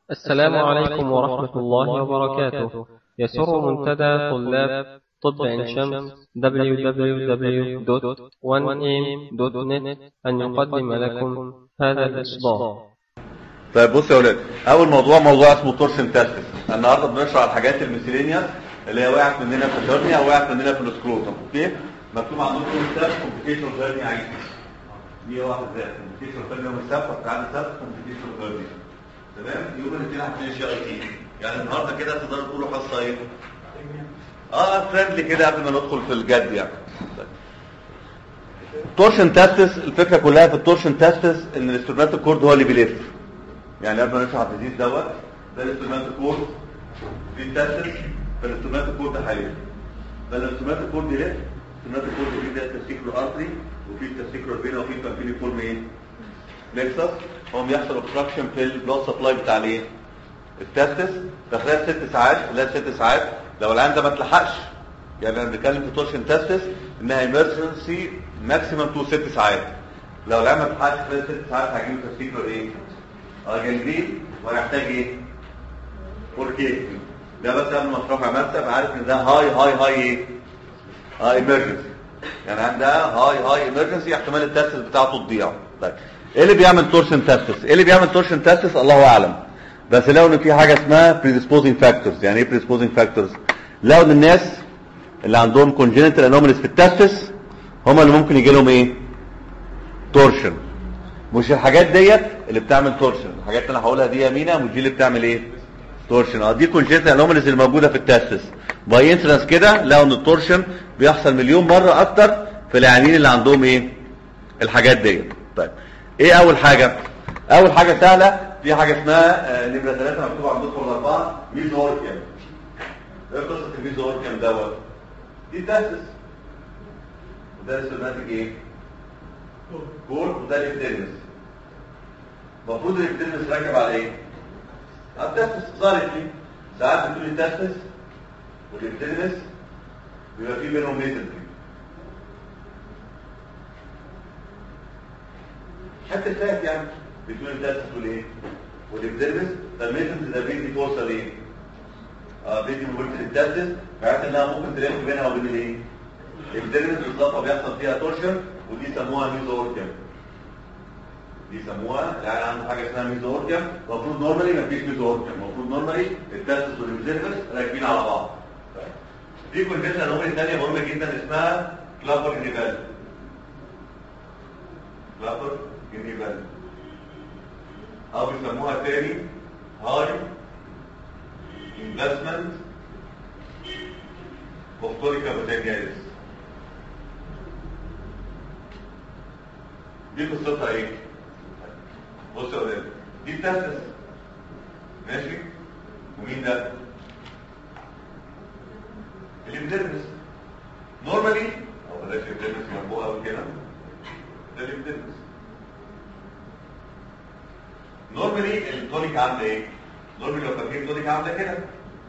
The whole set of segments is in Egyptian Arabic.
السلام عليكم ورحمة الله وبركاته يسر منتدى طلاب طب عين شمس www.1am.net أن يقدم لكم هذا الإصدار طيب بص يا ولاد اول موضوع موضوع اسمه تورشن تاسس النهارده بنشرح الحاجات الميسيلينيوس اللي هي وقعت مننا في الهرنيا او وقعت مننا في السكروتم اوكي مكتوب عندكم سب كومبليكيشن هرنيا عيد دي واحد زي كومبليكيشن هرنيا يوم السبت بتاع السبت كومبليكيشن هرنيا تمام يوم الاثنين هتلاقي شي اي تي يعني النهارده كده تقدروا تقولوا حصه ايه اه فريندلي كده قبل ما ندخل في الجد يعني تورشن تاستس الفكره كلها في التورشن تاستس ان الاسترومات الكورد هو اللي بيلف يعني قبل ما نشرح الديزيز دوت ده الاسترومات الكورد في التاستس فالاسترومات الكورد ده هيلف فالاسترومات الكورد يلف الاسترومات الكورد فيه ده التستيكولو ارتري وفي التستيكولو فينا وفي الكامبيني فورم ايه نكسس هو بيحصل اوبستراكشن في البلاد سبلاي بتاع الايه التاستس في خلال ست ساعات خلال ست ساعات لو العيان ده ما اتلحقش يعني انا بنتكلم في تورشن تاستس انها ايمرجنسي ماكسيمم تو ست ساعات لو العيان ما اتلحقش خلال ست ساعات هيجيله تستيكولو ايه اه جلدين وهيحتاج ايه فوركيت ده بس قبل ما اشرحه عملت ابقى عارف ان ده هاي هاي هاي ايه اه ايمرجنسي يعني عندها هاي هاي ايمرجنسي احتمال التاستس بتاعته تضيع طيب ايه اللي بيعمل تورشن تاستس ايه اللي بيعمل تورشن تاستس الله اعلم بس لو ان في حاجه اسمها predisposing factors يعني ايه predisposing factors لو ان الناس اللي عندهم congenital anomalies في التاستس هم اللي ممكن يجي لهم ايه تورشن مش الحاجات ديت اللي بتعمل تورشن الحاجات اللي انا هقولها دي يا مينا مش دي اللي بتعمل ايه تورشن اه دي congenital anomalies اللي موجوده في التاستس باي انسرنس كده لو ان التورشن بيحصل مليون مره اكتر في العيانين اللي عندهم ايه الحاجات ديت طيب ايه اول حاجة اول حاجة سهلة في حاجة اسمها آه نمرة ثلاثة مكتوبة عندكم الاربعة ميزوركيم ايه قصة الميزوركيم دوت دي تاسس وده السوماتيك ايه كور وده الابتدمس المفروض الابتدمس راكب على ايه على التاسس ظهرت لي ساعات بتقول التاسس والابتدمس بيبقى في بينهم ميزنتري حتى فات يعني بتقول انت تقول ايه والابدرمس فالميزنز ده بيدي فرصه ليه اه بيدي مبرد للتاسس بحيث انها ممكن تلف بينها وبين الايه الابدرمس بالظبط بيحصل فيها تورشن ودي سموها ميزوركيم دي سموها يعني عنده حاجه اسمها ميزوركيم المفروض نورمالي مفيش ميزوركيم المفروض نورمالي التاسس والابدرمس راكبين على بعض في كونجنشن انومالي ثانيه مهمه جدا اسمها كلابر انيفال كلابر جنيبال او بيسموها تاني هاي انفستمنت اوفتوريكا بوتانجاليس دي قصتها ايه بص يا ولاد دي التاسس ماشي ومين ده الابدرمس نورمالي او بلاش الابدرمس جنبوها قوي كده ده الابدرمس نورمالي التونيك عامله ايه نورمالي لو فاكرين التونيك عامله كده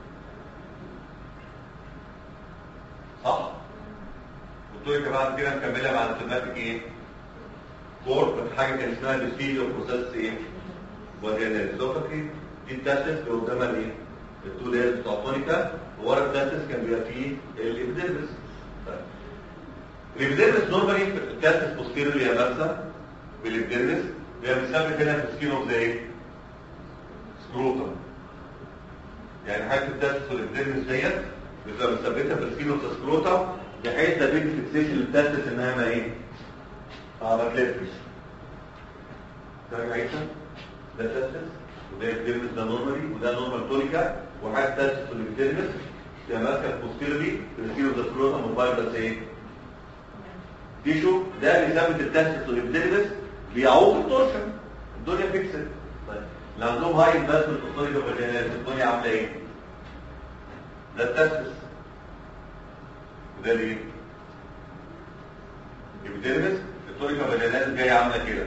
صح والتونيك بعد كده مكمله مع السيماتيك ايه كور حاجه كان اسمها الستيريو بروسيس ايه وجنرال لو فاكرين دي التاسس اللي قدامها الايه التو لايرز بتوع التونيكا وورا التاسس كان بيبقى فيه الابيديرمس الابيديرمس نورمالي التاسس بوستيريور يا مرسى بالابيديرمس بيبقى مثبت هنا في سكين اوف ذا ايه سكروتم يعني حاجه التاسس والابديرمس ديت بتبقى مثبته في سكين اوف ذا سكروتم بحيث ده بيدي فيكسيشن للتاسس انها ما ايه اه ما تلفش ده عيسى ده تاسس وده الابديرمس ده نورمالي وده نورمال تونيكا وحاجه التاسس والابديرمس تبقى ماسكه بوستيرلي في سكين اوف ذا سكروتم وفايبرس ايه تيشو ده بيثبت التاسس والابديرمس بيعوق التورشن الدنيا فيكسد طيب لو عندهم هاي انفستمنت اوتوريتي فاجينال الدنيا عامله ايه ده التاسس وده ليه الابيديرمس التوريكا فاجينال جايه عامله كده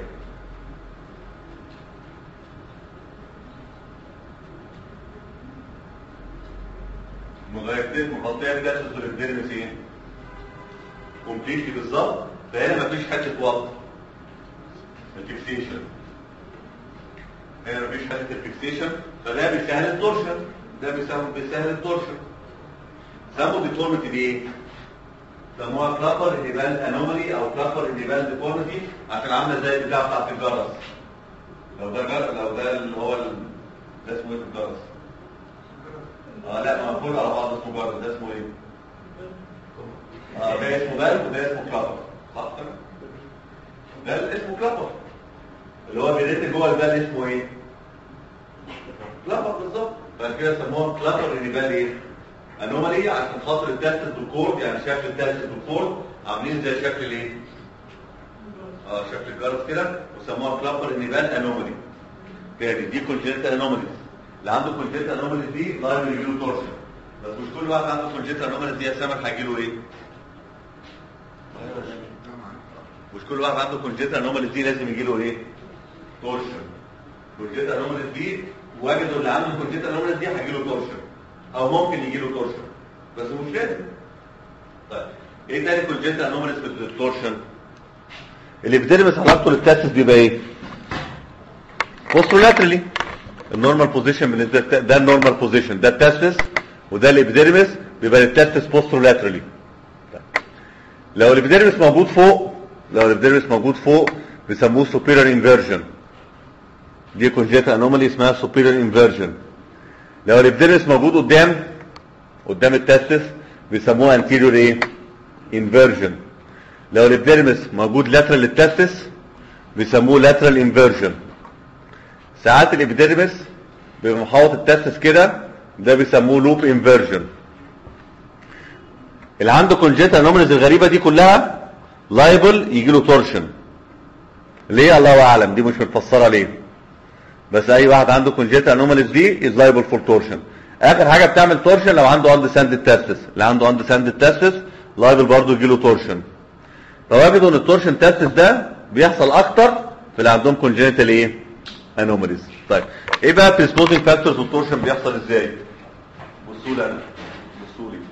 مغيرتين مغطيه التاسس والابيديرمس ايه كومبليتلي بالظبط فهنا مفيش حته وقت الفيكسيشن هنا مفيش حاله الفيكسيشن فده بيسهل التورشن ده بيسهل بيسهل التورشن سموا الديفورميتي دي ايه؟ سموها كلابر هيبال انومالي او كلابر هيبال ديفورميتي عشان عامله زي البتاع بتاعت الجرس لو ده جر... لو ده اللي هو ال... ده اسمه ايه في الجرس؟ اه لا ما كله على بعض اسمه جرس ده اسمه ايه؟ اه ده اسمه بال وده اسمه كلابر صح كده؟ ده اسمه كلابر اللي هو بيريت جوه البال اسمه ايه؟ كلابر بالظبط فعشان كده سموها كلابر هيبال ايه؟ انومالي عشان خاطر التست بالكورد يعني شكل التست بالكورد عاملين زي شكل الايه؟ اه شكل الجرس كده وسموها كلابر انيبال انومالي تاني دي كونجنتال انوماليز اللي عنده كونجنتال انوماليز دي لايف يجيله تورشن بس مش كل واحد عنده كونجنتال انوماليز دي يا سامر هيجيله ايه؟ مش كل واحد عنده كونجنتال انوماليز دي لازم يجيله ايه؟ تورشن كونجنتال انوماليز دي وجدوا اللي عنده كونجنتال انوماليز دي هيجيله تورشن او ممكن يجي له تورشن بس مش لازم طيب ايه تاني كونجنتال انوماليز في التورشن اللي بيدرمس علاقته للتاسس بيبقى ايه بوسترولاترالي النورمال بوزيشن بالنسبه ده النورمال بوزيشن ده التاسس وده اللي بيدرمس بيبقى للتاسس بوسترولاترالي لو اللي بيدرمس موجود فوق لو اللي بيدرمس موجود فوق بيسموه superior inversion دي كونجنتال انومالي اسمها superior inversion لو الابديرمس موجود قدام قدام التستس بيسموها anterior ايه inversion لو الابديرمس موجود lateral للتستس بيسموه lateral inversion ساعات الابديرمس بيبقى محاوط التستس كده ده بيسموه loop inversion اللي عنده كونجنتال انوماليز الغريبه دي كلها لايبل يجي له تورشن ليه الله اعلم دي مش متفسره ليه بس اي واحد عنده كونجنتال انوماليز دي از لايبل فور تورشن اخر حاجه بتعمل تورشن لو عنده اند ساند تاسس اللي عنده اند ساند تاسس لايبل برضه يجي له تورشن فوجدوا ان التورشن تاسس ده بيحصل اكتر في اللي عندهم كونجنتال ايه انوماليز طيب ايه بقى بريسبوزنج فاكتورز والتورشن بيحصل ازاي بصوا لي انا بصوا لي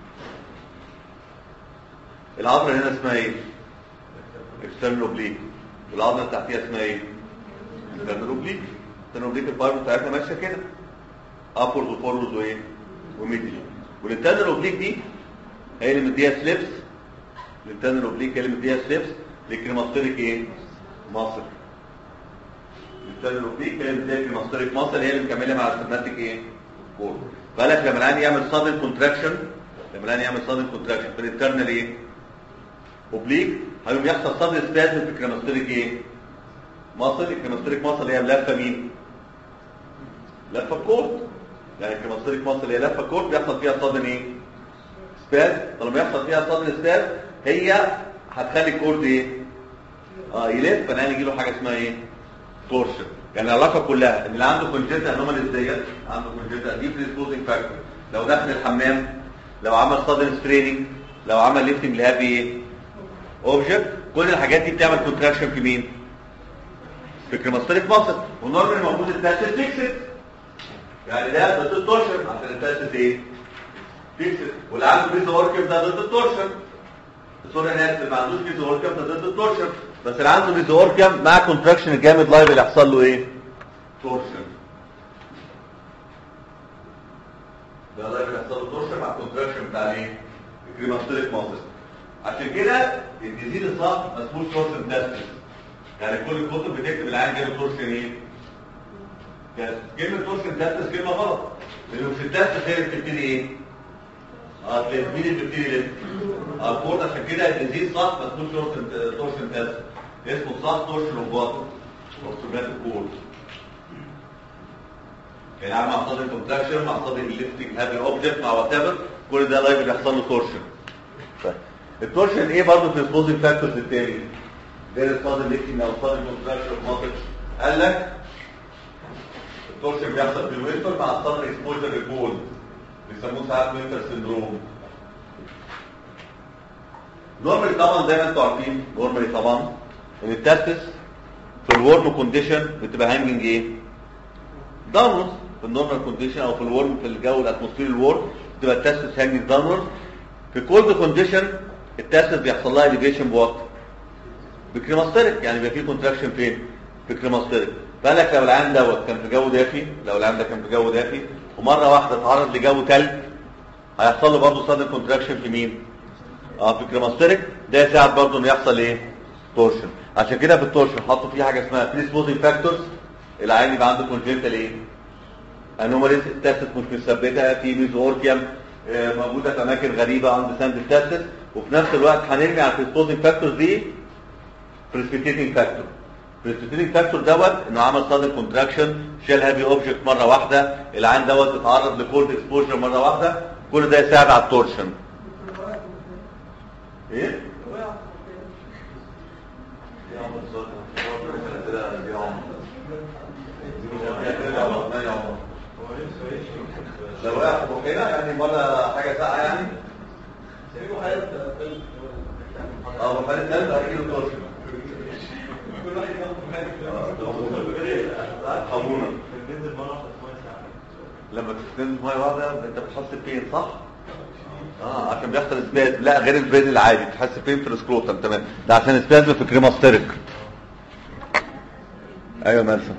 العضله هنا اسمها ايه اكسترنال اوبليك والعضله اللي تحتيها اسمها ايه انترنال اوبليك الانترنال البايب بتاعتنا ماشيه كده ابورد وفورورد وايه وميدل والانترنال اوبليك دي هي اللي مديها سليبس الانترنال اوبليك هي اللي مديها سليبس للكريماستريك ايه مصر الانترنال اوبليك هي اللي مديها الكريماستريك مصر هي اللي مكمله مع السيماتيك ايه كور بالك لما العين يعمل سادن كونتراكشن لما العين يعمل سادن كونتراكشن في الانترنال ايه اوبليك هيقوم يحصل سادن سبازم في الكريماستريك ايه مصل الكريماستريك مصل اللي هي ملفه مين لفه كورد يعني الكريماستريك مصل اللي هي لفه كورد بيحصل فيها صدن ايه سباز طالما يحصل فيها صدن سباز هي هتخلي الكورد ايه اه يلف فانا يجي له حاجه اسمها ايه تورشن يعني العلاقه كلها ان اللي عنده كونجنتال انوماليز ديت عنده كونجنتال دي بريسبوزنج فاكتور لو دخل الحمام لو عمل صدن ستريننج لو عمل ليفتنج لهابي ايه اوبجكت كل الحاجات دي بتعمل كونتراكشن في مين في كريماستريك ماسل والنورمال موجود التاسس فيكسد يعني ده ضد التورشن عشان التاسس ايه فيكسد واللي عنده بيزا اوركم ده ضد التورشن سوري انا اسف ما عندوش بيزا اوركم ده ضد التورشن بس اللي عنده بيزا اوركم مع كونتراكشن الجامد لايف اللي يحصل له ايه تورشن ده لايف اللي يحصل له تورشن مع كونتراكشن بتاع ايه الكريماستريك ماسل عشان كده الديزيز الصح ما اسموش تورشن تاسس يعني كل الكتب بتكتب العين جاي تورشن ايه كلمة تورشن تاسس كلمة غلط لانه مش التاسس هي اللي بتبتدي ايه اه تلاقي مين اللي بتبتدي ليه اه الكورد عشان كده الديزيز صح ما اسموش تورشن تورشن تاسس اسمه صح تورشن اوف باتر تورشنات الكورد يعني عم مع صدر الكونتراكشن مع صدر الليفتنج هذا الاوبجكت مع وات ايفر كل ده لايف بيحصل له تورشن طيب التورشن ايه برضه في السبوزنج فاكتورز التاني غير الصادر ليكتنج او الصادر كونتراكشن ماسل قال لك التورشن بيحصل في الوينتر مع الصدر اكسبوجر للبول بيسموه ساعات وينتر سندروم نورمالي طبعا زي ما انتم عارفين نورمالي طبعا ان التستس في الورم كونديشن بتبقى هانجنج ايه؟ داونورز في النورمال كونديشن او في الورم في الجو الاتموسفير الورم بتبقى التستس هانجنج داونورز في كولد كونديشن التستس بيحصل لها اليفيشن بوقت بكريماستريك يعني بيبقى فيه كونتراكشن فين في كريماستريك فقال لك لو العيان دوت كان في جو دافي لو العيان ده كان في جو دافي ومره واحده اتعرض لجو تلج هيحصل له برضه صدر كونتراكشن في مين؟ اه في كريماستريك ده يساعد برضه انه يحصل ايه؟ تورشن عشان كده في التورشن حطوا فيه حاجه اسمها بريسبوزنج فاكتورز العيان يبقى عنده كونجنتال ايه؟ انوماليز التاسس مش مثبته في ميزوركيوم آه، موجوده في اماكن غريبه عند ساند التاسس وفي نفس الوقت هنرمي على البريسبوزنج فاكتورز دي بريسبيتيتنج فاكتور بريسبيتيتنج فاكتور دوت انه عمل صدر كونتراكشن شال هابي اوبجكت مره واحده العين دوت اتعرض لكولد اكسبوجر مره واحده كل ده يساعد على التورشن ايه؟ لو وقع في بقنا يعني ولا حاجه ساقعه يعني اه بحاله ثالث اكيد التورشن ارحمونا لما تستنزف ميه واحده انت بتحس بفين صح؟ اه عشان بيحصل اسباز لا غير الاسباز العادي بتحس فين في السكروتم تمام ده عشان اسباز في كريماستريك ايوه مرسى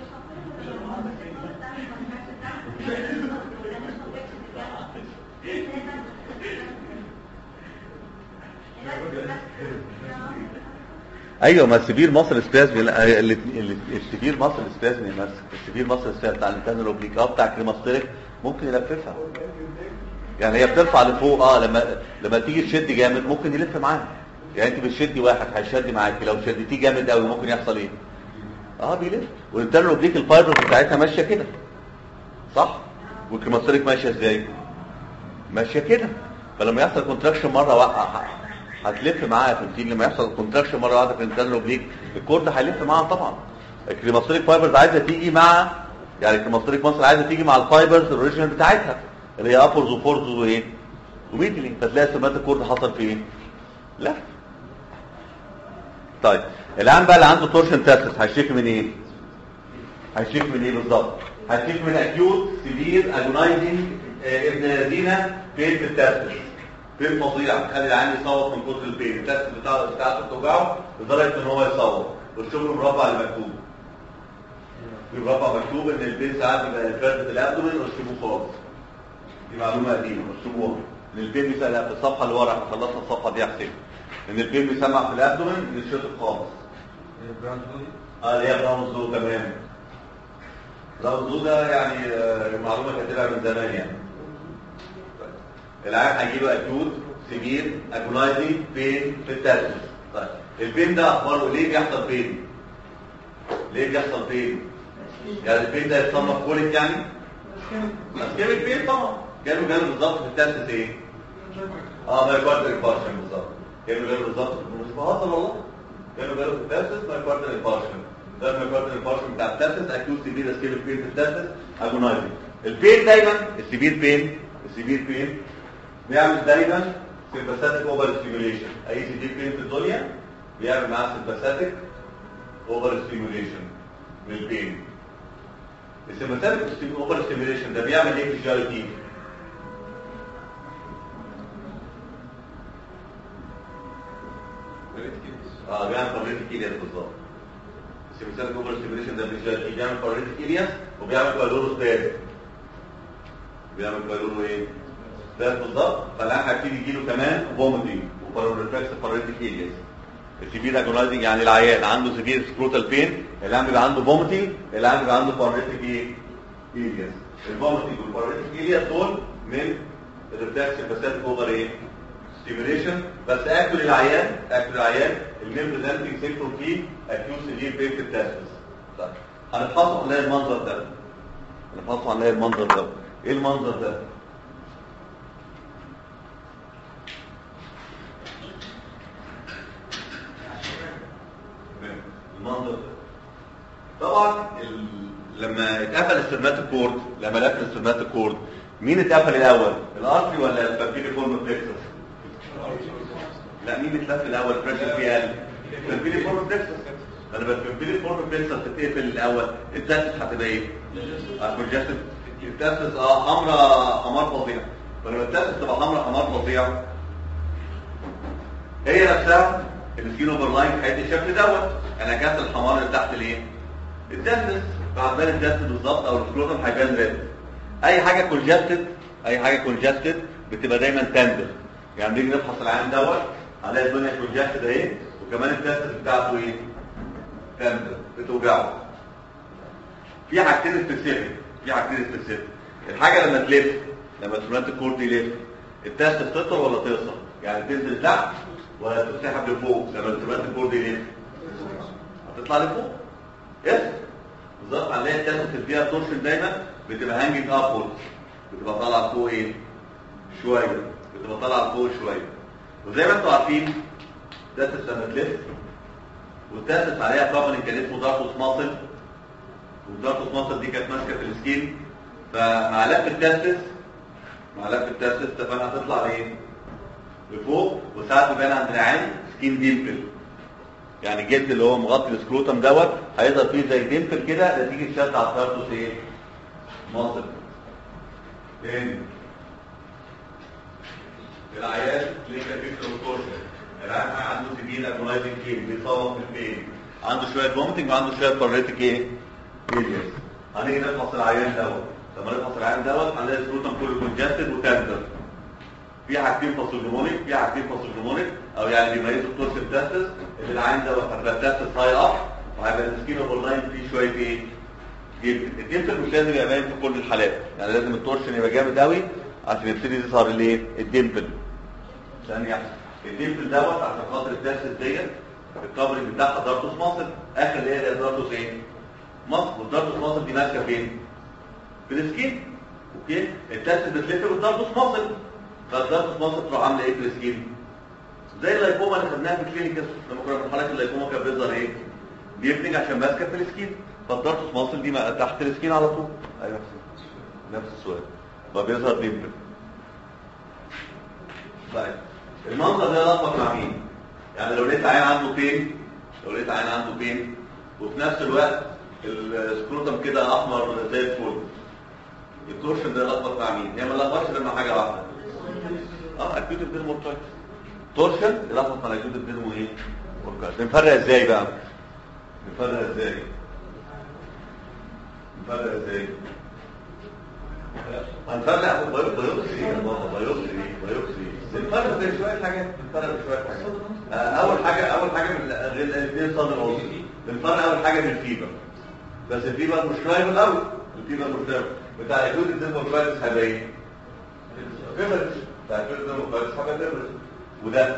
ايوه ما السبير مصر سبازم السبير مصر سبازم يا مرسى السبير مصر سبازم بتاع الانترنال اوبليك اه بتاع كريماستريك ممكن يلففها يعني هي بترفع لفوق اه لما لما تيجي تشد جامد ممكن يلف معاها يعني انت بتشدي واحد هيشد معاكي لو شدتيه جامد قوي ممكن يحصل ايه اه بيلف والانترنال اوبليك الفايبر بتاعتها ماشيه كده صح والكريماستريك ماشيه ازاي ماشيه كده فلما يحصل كونتراكشن مره واحده هتلف معاها في التين لما يحصل كونتراكشن مره واحده في الانترنال اوبليك الكورد هيلف معاها طبعا الكريماستريك فايبرز عايزه تيجي مع يعني الكريماستريك مصر عايزه تيجي مع الفايبرز الاوريجينال بتاعتها اللي هي ابورز وفورز وايه وميدلي فتلاقي سمات الكورد حصل في ايه لا طيب الان بقى اللي عنده تورشن تاسس هيشتكي من ايه هيشتكي من ايه بالظبط هيشتكي من اكيوت سيفير اجونايزنج ابن الذين فين في التاسس فين فظيع خلي العيان يصوت من كتر البين التاسس بتاعه بتاعته بتوجعه لدرجه ان هو يصوت والشغل مربع اللي مكتوب في مربع مكتوب ان البين ساعات بيبقى فردة الابدومين واشربوه خالص دي معلومه قديمه اشربوها ان البين بيسمع في الصفحه اللي ورا احنا خلصنا الصفحه دي يا حسين ان البين بيسمع في الابدومين يتشطب خالص اه اللي هي براون زو تمام براون زو ده يعني آه، معلومه كاتبها من زمان يعني العيان هيجي له اكيوت سيفير اجونايزنج بين في التاسس طيب البين ده اخباره ليه بيحصل بين ليه بيحصل بين يعني البين ده يتصنف كوليك يعني اسكيميك بين طبعا جاله جاله بالظبط في التاسس ايه اه مايكاردال انفاركشن بالظبط جاله جاله بالظبط مش بهزر والله جاله جاله في التاسس مايكاردال انفاركشن ده المايكاردال انفاركشن بتاع التاسس اكيوت سيفير اسكيميك بين في التاسس اجونايزنج البين دايما السيفير بين السيفير بين بيعمل دايما سيمباثيك اوفر ستيميوليشن اي سي دي بين في الدنيا بيعمل معاه سيمباثيك اوفر ستيميوليشن للبين السيمباثيك اوفر ستيميوليشن ده بيعمل ايه في الجي اي تي اه بيعمل باراليتيك الياس بالظبط السيمباثيك اوفر ستيميوليشن ده في الجي اي تي بيعمل باراليتيك الياس وبيعمل بايلورو ستاز بيعمل بايلورو ايه ده بالظبط فالان هيبتدي يجيله كمان فوميتنج وباروريفلكس باراليتيك الياس السيفير اجونايزنج يعني العيان عنده سيفير سكروتال بين العيان بيبقى عنده فوميتنج العيان بيبقى عنده باراليتيك ايه الياس الفوميتنج والباراليتيك الياس دول من الريفلكس باسات اوفر ايه ستيميوليشن بس اكل العيان اكل العيان المين بريزنتنج سيكتور فيه اكيوت سيفير بين في التاسس طيب هنفحصه هنلاقي المنظر ده هنفحصه هنلاقي المنظر ده ايه المنظر ده المنظر ده طبعا ال... لما اتقفل السيرماتوكورد لما لف السيرماتوكورد مين اتقفل الاول الارتري ولا البابيلي فورم بلكسس لا مين اتلف الاول بريشر فيه قل البابيلي فورم بلكسس لما البابيلي فورم بلكسس تتقفل الاول التاسس هتبقى ايه كونجستيف التاسس اه حمراء حمار فظيع فلما التاسس تبقى حمراء حمار فظيع هي نفسها السكين اوفر لاين هيدي الشكل دوت انا كانت الحمار اللي تحت الايه التستس بعد ما التستس بالظبط او السكروتم هيبان ريد اي حاجه كونجستد اي حاجه كونجستد بتبقى دايما تندر يعني نيجي نفحص العين دوت هنلاقي الدنيا كونجستد اهي وكمان التستس بتاعته ايه تندر بتوجعه في حاجتين سبيسيفيك في حاجتين سبيسيفيك الحاجه لما تلف لما السبرانت الكورد يلف التستس تطول ولا تقصر يعني تنزل تحت ولا تتسحب لفوق لما السبرانت الكورد يلف هتطلع لفوق يس بالظبط هنلاقي التستس اللي فيها تورشن دايما بتبقى هانجنج ابورد بتبقى طالعه فوق ايه شويه بتبقى طالعه فوق شويه وزي ما انتم عارفين التستس لما تلف والتستس عليها كومن كان اسمه دارتوس ماسل والدارتوس ماسل دي كانت ماسكه في السكين فمع لف التستس مع لف التستس اتفقنا هتطلع لايه؟ لفوق وساعات بيبان عند العين سكين ديمبل يعني الجلد اللي هو مغطي السكروتم دوت هيظهر فيه زي ديمبل كده نتيجه شد على الدارتوس ايه؟ ماسل تاني العيال كلينيكال بيكتور تورشن العيال عنده سيفير اجونايزنج كين بيصوت في البين عنده شويه فومتنج وعنده شويه باراليتيك ايه؟ فيليرز هنيجي نفحص العيان دوت لما نفحص العيان دوت هنلاقي السكروتم كله كونجستد وتندر في حاجتين باثوجنومونيك في حاجتين باثوجنومونيك او يعني بيميزوا التورشن تاستس اللي العين دوت هتبقى تاستس هاي اب وهيبقى السكين اوفر لاين فيه شويه ايه؟ جدا الديمبل مش لازم يبقى باين في كل الحالات يعني لازم التورشن يبقى جامد قوي عشان يبتدي يظهر الايه الديمبل ثانيه الديمبل دوت عشان خاطر الداسس ديت الكفرنج بتاعها دارتوس ماسل اخر اللي هي دارتوس ايه ماسل والدارتوس ماسل دي ماسكه فين في السكين اوكي الداسس بتلف بالدارتوس ماسل فالدارتوس ماسل تروح عامله ايه في السكين زي اللايكوما اللي خدناها في الكلينيكس لما كنا بنحرك اللايكوما كان بيظهر ايه بيفنج عشان ماسكه في السكين فالدارتوس ماسل دي ما- تحت السكين على طول ايوه نفس السؤال فبيظهر ديمبل طيب المنظر ده يلخبط مع مين يعني لو لقيت عين عنده بين لو لقيت عين عنده بين وفي نفس الوقت السكروتم كده احمر زي الفل التورشن ده يلخبط مع مين هي ما لخبطش غير مع حاجه واحده اه اكيد الديرمو مورتايتس تورشن يلخبط مع اكيد الديرمو ايه مورتايتس نفرق ازاي بقى نفرق ازاي نفرق ازاي هنفرق بيوبسي يا بابا بيوبسي بيوبسي بنفرق بين شويه حاجات بنفرق بين شويه حاجات آه، اول حاجه اول حاجه من غير الاثنين صدر وسطي بنفرق اول حاجه من الفيبر بس الفيبر مش لايف قوي الفيبر مش لايف بتاع اكيد الديموكراتس هيبقى ايه؟ فيبرز بتاع اكيد الديموكراتس هيبقى فيبرز وده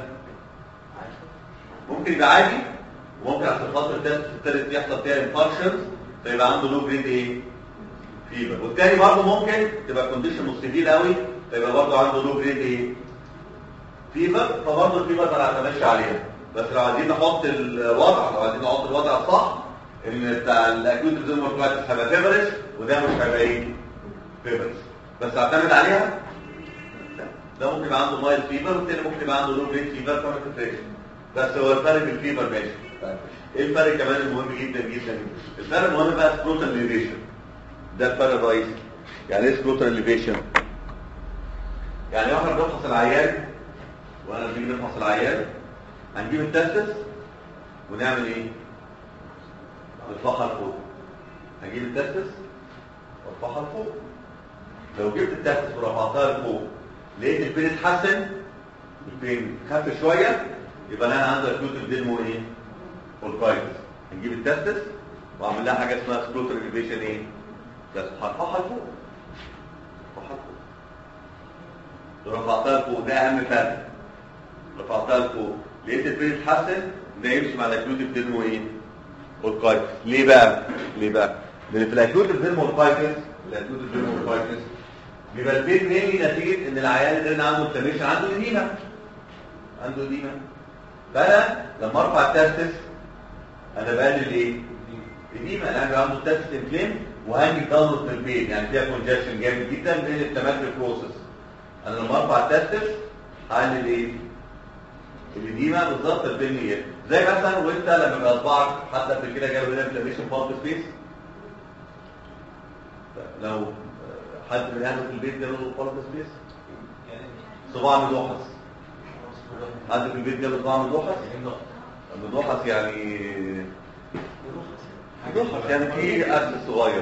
ممكن يبقى عادي وممكن عشان خاطر التست التالت يحصل فيها انفاركشنز فيبقى عنده لو جريد ايه؟ فيبر والتاني برضه ممكن تبقى كونديشن مستفيد قوي فيبقى برضه عنده لو جريد ايه؟ فيبر فبرضه الفيبر ما نعتمدش عليها بس لو عايزين نحط الوضع لو عايزين نحط الوضع الصح ان بتاع الاكيوت ديزموركلايتس هيبقى فيبرس وده مش هيبقى ايه؟ فيبرس بس اعتمد عليها لا. ده ممكن يبقى عنده مايل فيبر والتاني ممكن يبقى عنده لو جريد فيبر فما تفرقش بس هو الفرق في الفيبر ماشي طيب. ايه الفرق كمان المهم جدا جدا الفرق المهم بقى سكروتال ليفيشن ده الفرق الرئيسي يعني ايه سكروتال ليفيشن يعني واحنا بنفحص العيان وانا بنيجي نفحص العيان هنجيب التستس ونعمل ايه نرفعها لفوق هنجيب التستس وارفعها لفوق لو جبت التستس ورفعتها لفوق لقيت البين اتحسن البين خف شويه يبقى انا عندي اكيوت ديلمو ايه اوركايتس هنجيب التستس واعمل لها حاجه اسمها سكروتال ليفيشن ايه بس هرفعها لفوق رفعها لفوق رفعتها لفوق ده اهم فرق رفعتها لفوق لقيت البين اتحسن ده يمشي مع الاكيوت ديلمو ايه اوركايتس ليه بقى ليه بقى لان في الاكيوت ديلمو اوركايتس الاكيوت ديلمو اوركايتس بيبقى البين مينلي نتيجه ان العيان اللي عنده انفلاميشن عنده اديمه عنده اديمه فانا لما ارفع التستس انا بقلل ايه اديمه انا بيبقى عنده تستس انفلام وهنجي تضغط في البين يعني فيها كونجكشن جامد جدا بين التماثل بروسس انا لما ارفع التستس هقلل ايه الاديمه بالظبط البين ايه زي مثلا وانت لما يبقى صباعك حتى قبل كده جاله هنا انفلاميشن فالك سبيس لو حد من اهله في البيت جاله فالك سبيس صباع مدوحس حد في البيت جاله صباع مدوحس مدوحس يعني بتخرج يعني في أكل صغير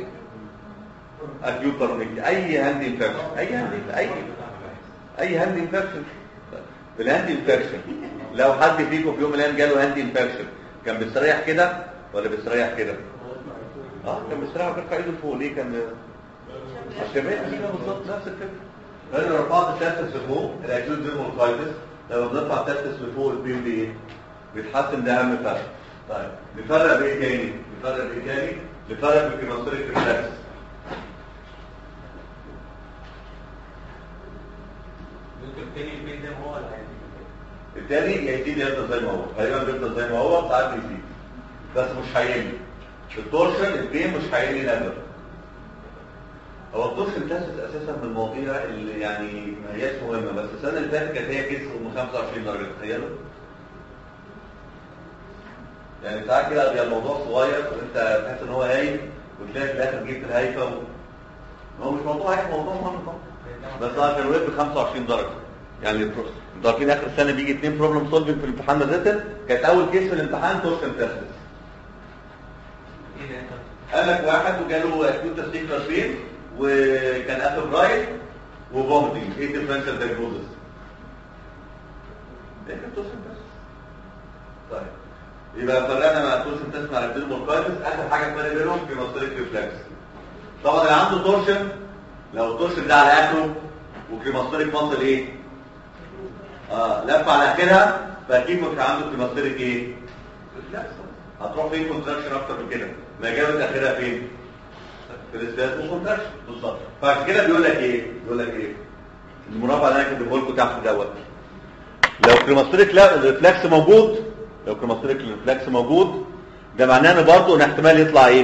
اكيوت كارونيك اي هاند انفكشن اي هاند اي اي هاند انفكشن الهاند انفكشن لو حد فيكم في يوم من الايام جاله هاند انفكشن كان بيستريح كده ولا بيستريح كده اه كان بيستريح وبيرفع ايده لفوق ليه كان الشباب كده بالظبط نفس الفكره لان لو رفعت التستس لفوق الاكيوت ديرموكايتس لما بنرفع التستس لفوق البين دي ايه بيتحسن ده اهم فرق طيب نفرق بايه تاني نفرق بايه تاني نفرق بالكيموثيريك ريفلكس ممكن تاني البين ده هو اللي هيزيد التاني يا يزيد يفضل زي ما هو غالبا بيفضل زي ما هو ساعات بيزيد بس مش هيقل التورشن البين مش هيقل نادر هو التورشن تاسس اساسا من المواضيع اللي يعني ما هياش مهمه بس السنه اللي فاتت كانت هي كيس ام 25 درجه تخيلوا يعني ساعات كده بيبقى الموضوع صغير وانت تحس ان هو هايف وتلاقي في الاخر جبت الهايفه و... هو مش موضوع هايف موضوع مهم طبعا بس انا كان وقف ب 25 درجه يعني انتوا عارفين اخر السنه بيجي اثنين بروبلم سولفنج في الامتحان الريتن كانت اول كيس في الامتحان تورشن تيست ايه ده انت قال لك واحد وجاله اكيوت تستيكر فين وكان اخر برايت وفومتنج ايه ديفرنشال دايجنوزس ده كان تورشن تيست طيب يبقى فرقنا مع التورشن تيست مع الديرموركايتس اخر حاجه فرق بينهم في ماستريك ريفلكس طبعا اللي عنده تورشن لو التورشن ده على اخره وكريماستريك مصل ايه اه لف على اخرها فاكيد مش عنده كريماستريك ايه ريفلكس هتروح فين كونتراكشن اكتر من كده ما جابت اخرها فين في الاستاذ وكونتراكشن بالظبط فعشان كده بيقول لك ايه بيقول لك ايه المربع اللي انا كاتبه لكم تحت دوت لو كريماستريك ريفلكس موجود لو كريماستريك ريفلكس موجود ده معناه ان برضه ان احتمال يطلع ايه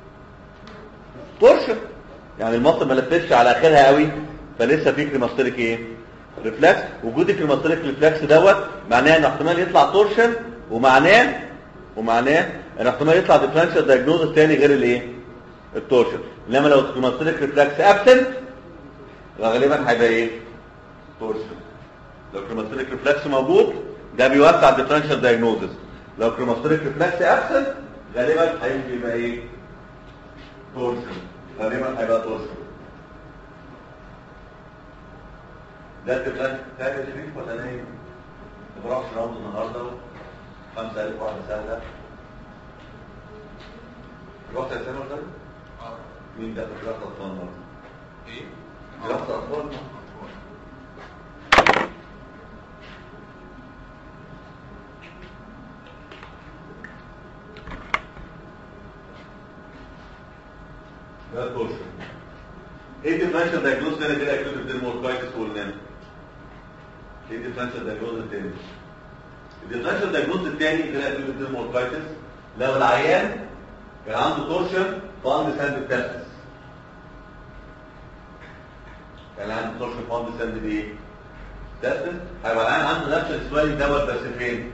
تورشن يعني المصل ما لفتش على اخرها قوي فلسه في كريماستريك ايه ريفلكس وجود الكريماستريك ريفلكس دوت معناه ان احتمال يطلع تورشن ومعناه ومعناه ان احتمال يطلع ديفرنشال دايجنوزس تاني غير الايه التورشن انما لو الكريماستريك ريفلكس ابسنت غالبا هيبقى ايه تورشن لو الكريماستريك ريفلكس موجود ده بيوسع الديفرنشال دايجنوزس لو الكريماستريك ريفلكس ابسنت غالبا هيمشي يبقى ايه تورشن غالبا هيبقى تورشن ده التبقى فاكر شريف ولا نايم؟ ما بروحش راوند النهارده 5000 واحده سهله رحت يا سامر ده؟ اه مين ده؟ في رحت اطفال النهارده ايه رحت اطفال ده تورشن ايه الديفرنشال دايجنوز تاني غير اكيوت ديرموركايتس والنام ايه الديفرنشال دايجنوز التاني الديفرنشال دايجنوز التاني غير اكيوت ديرموركايتس لو العيان كان عنده تورشن فاند ساند تيستس كان عنده تورشن فاند ساند ايه تيستس هيبقى العيان عنده نفس السوالي دوت بس فين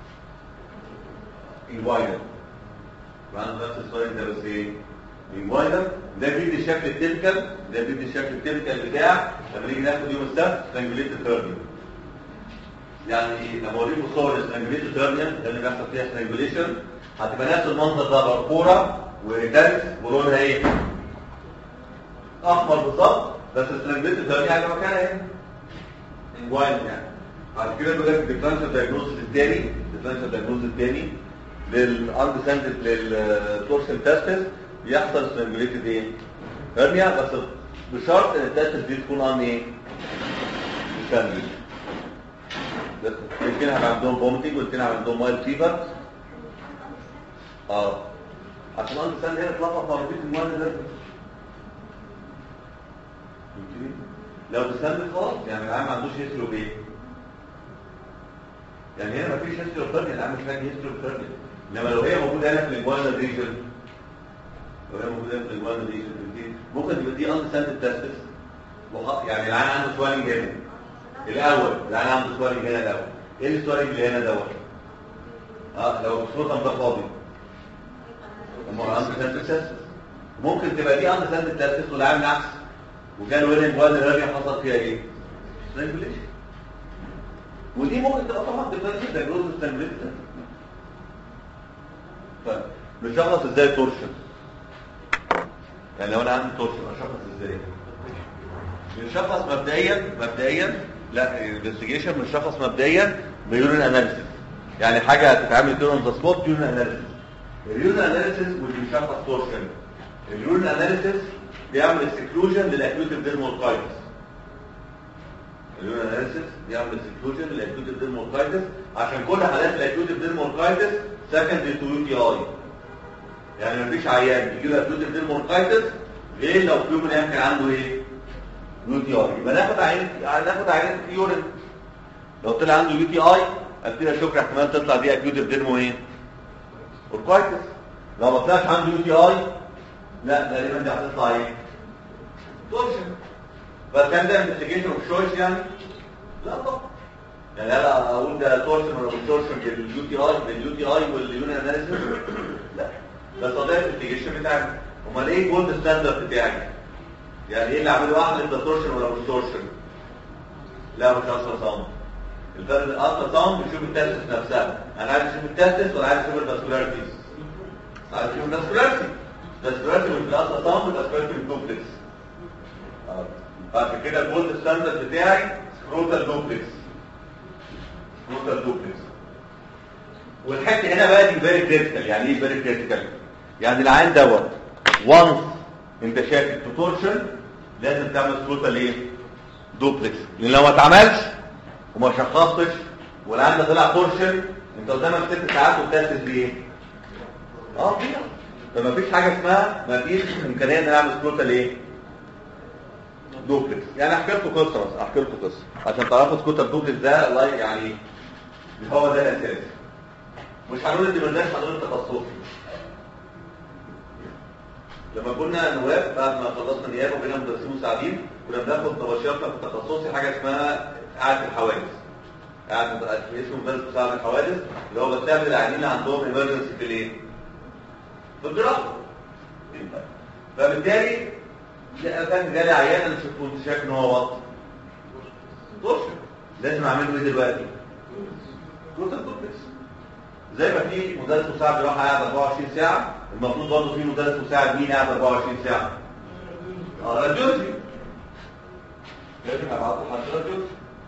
الوايدر يبقى عنده نفس السوالي ده بس ايه الوايدر ده بيدي الشكل التيبيكال ده بيدي الشكل التيبيكال بتاع لما نيجي ناخد يوم السبت سترانجوليت ثيرنيا يعني لما اوريكم صور السترانجوليت ثيرنيا ده اللي بيحصل فيها سترانجوليشن هتبقى نفس المنظر ده بركوره ودرس ولونها ايه؟ احمر بالظبط بس السترانجوليت ثيرنيا هيبقى مكانها هنا وايد يعني بعد كده بيقول لك الديفرنشال دايجنوستس الثاني الديفرنشال دايجنوستس الثاني للاندسندد للتورسن تيستس بيحصل سترانجوليتد ايه؟ هرنيا بس بشرط ان التيستس دي تكون ان ايه؟ سترانجوليتد الاثنين هيبقى عندهم فومتنج والاثنين هيبقى عندهم مايل فيفر اه عشان الاندسند هنا اتلخبط مع ريبيت المايل ده فهمتني؟ لو تسلم خلاص يعني العام ما عندوش هيستري اوف ايه؟ يعني هنا مفيش هيستري اوف ثيرنيا العام مش محتاج هيستري اوف ثيرنيا انما لو هي موجوده هنا في الجوانال ريجن لو هي موجوده هنا في الجوانال ريجن فهمتني؟ ممكن تبقى دي اندسند تيستس يعني العام عنده سوالنج هنا الاول العام عنده سوالنج هنا الاول ايه السوالنج اللي هنا دوت؟ اه لو الصوت ده فاضي اما عنده تيستس ممكن تبقى دي اندسند تيستس والعام العكس وكان وين جوان الرابع حصل فيها ايه سترانجوليشن ودي ممكن تبقى طبعا ديفرنشال دايجنوز سترانجوليشن ف نشخص ازاي تورشن يعني لو انا عندي تورشن اشخص ازاي بنشخص مبدئيا مبدئيا لا الانفستيجيشن بنشخص مبدئيا بيورين اناليسيس يعني حاجه هتتعمل كده اون ذا سبوت يورين اناليسيس اليورين اناليسيس مش بيشخص تورشن اليورين اناليسيس بيعمل اكسكلوجن للاكيوتيف ديرموكايتس اليورين اناليسيس بيعمل اكسكلوجن للاكيوتيف ديرموكايتس عشان كل حالات الاكيوتيف ديرموكايتس سكندري تو يو تي اي يعني مفيش عيان بيجي له اكيوتيف ديرموكايتس غير لو في يوم من الايام كان عنده ايه؟ يو تي اي يبقى ناخد عين ناخد عين يورين لو طلع عنده يو تي اي ابتدي اشك احتمال تطلع دي اكيوتيف ديرمو ايه؟ اوركايتس لو ما طلعش عنده يو تي اي لا غالبا دي هتطلع ايه؟ تورشن فكان ده انفستيجيشن اوف شويس يعني؟ لا طبعا يعني انا اقول ده تورشن ولا مش تورشن باليو تي اي باليو تي اي واليوني اناليسيس لا بس ده الانفستيجيشن بتاعك امال ايه الجولد ستاندرد بتاعي؟ يعني ايه اللي اعمله احلف ده تورشن ولا مش تورشن؟ لا مش الترا ساوند الفرق الالترا ساوند بيشوف التاسس نفسها انا عايز اشوف التاسس ولا عايز اشوف الفاسكولاريتيز عايز اشوف الفاسكولاريتي الفاسكولاريتي مش الالترا ساوند الفاسكولاريتي بالدوبلكس عشان كده الجولد ستاندرد بتاعي سكروتال دوبلكس سكروتال دوبلكس والحته هنا بقى دي فيري كريتيكال يعني ايه فيري كريتيكال يعني العين دوت وانس انت شايف التورشن لازم تعمل سكروتال ايه دوبلكس لان لو ما اتعملش وما شخصتش والعين ده طلع تورشن انت قدامك ست ساعات وبتاسس بايه اه فيها فما فيش حاجه اسمها ما فيش امكانيه ان انا اعمل سكروتال ايه دوبلكس يعني احكي لكم قصه بس احكي لكم قصه عشان تعرفوا سكوتر دوبلكس ده الله يعني هو ده الاساس مش هنقول ان مالناش هنقول تخصصي لما كنا نواب بعد ما خلصنا نيابه وبقينا مدرسين مساعدين كنا بناخد نباشرنا في التخصصي حاجه اسمها قاعده الحوادث قاعد اسمه مدرس مساعد الحوادث اللي هو بستعمل العيانين اللي عندهم ايمرجنسي في الايه؟ في الجراحه فبالتالي لا كان جالي عيان انا شفت كنت شايف ان هو وط توشن لازم اعمل له ايه دلوقتي؟ توتال دوبلكس زي ما في مدرس مساعد جراحه قاعد 24 ساعه المفروض برضه في مدرس مساعد مين قاعد 24 ساعه؟ اه راديولوجي لازم ابعت له حد راديولوجي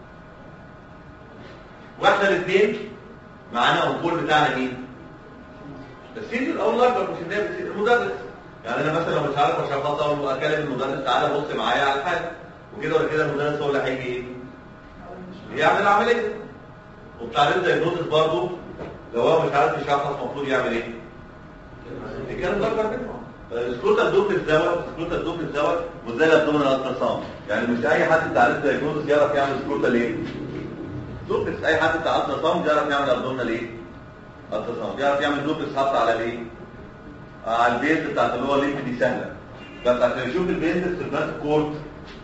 واحنا الاثنين معانا الكور بتاعنا مين؟ السينيور او الاكبر مش النائب المدرس يعني انا مثلا لو مش عارف اشخصها واكلم المدرس تعالى بص معايا على الحاله وكده ولا كده المدرس هو اللي هيجي ايه؟ يعمل العمليه وبتاع الدايجنوستس برضه لو هو مش عارف يشخص المفروض يعمل ايه؟ يتكلم اكبر منه السكروتال دوبلكس دوت السكروتال دوبلكس دوت مش زي الابدومينال الترا ساوند يعني مش اي حد بتاع الدايجنوستس يعرف يعمل سكروتال ايه؟ دوبلكس اي حد بتاع الترا ساوند يعرف يعمل ابدومينال ايه؟ الترا ساوند يعرف يعمل دوبلكس حتى على الايه؟ على البيز بتاعت اللي هو الليمف دي سهله بس عشان يشوف البيز في الناس الكورت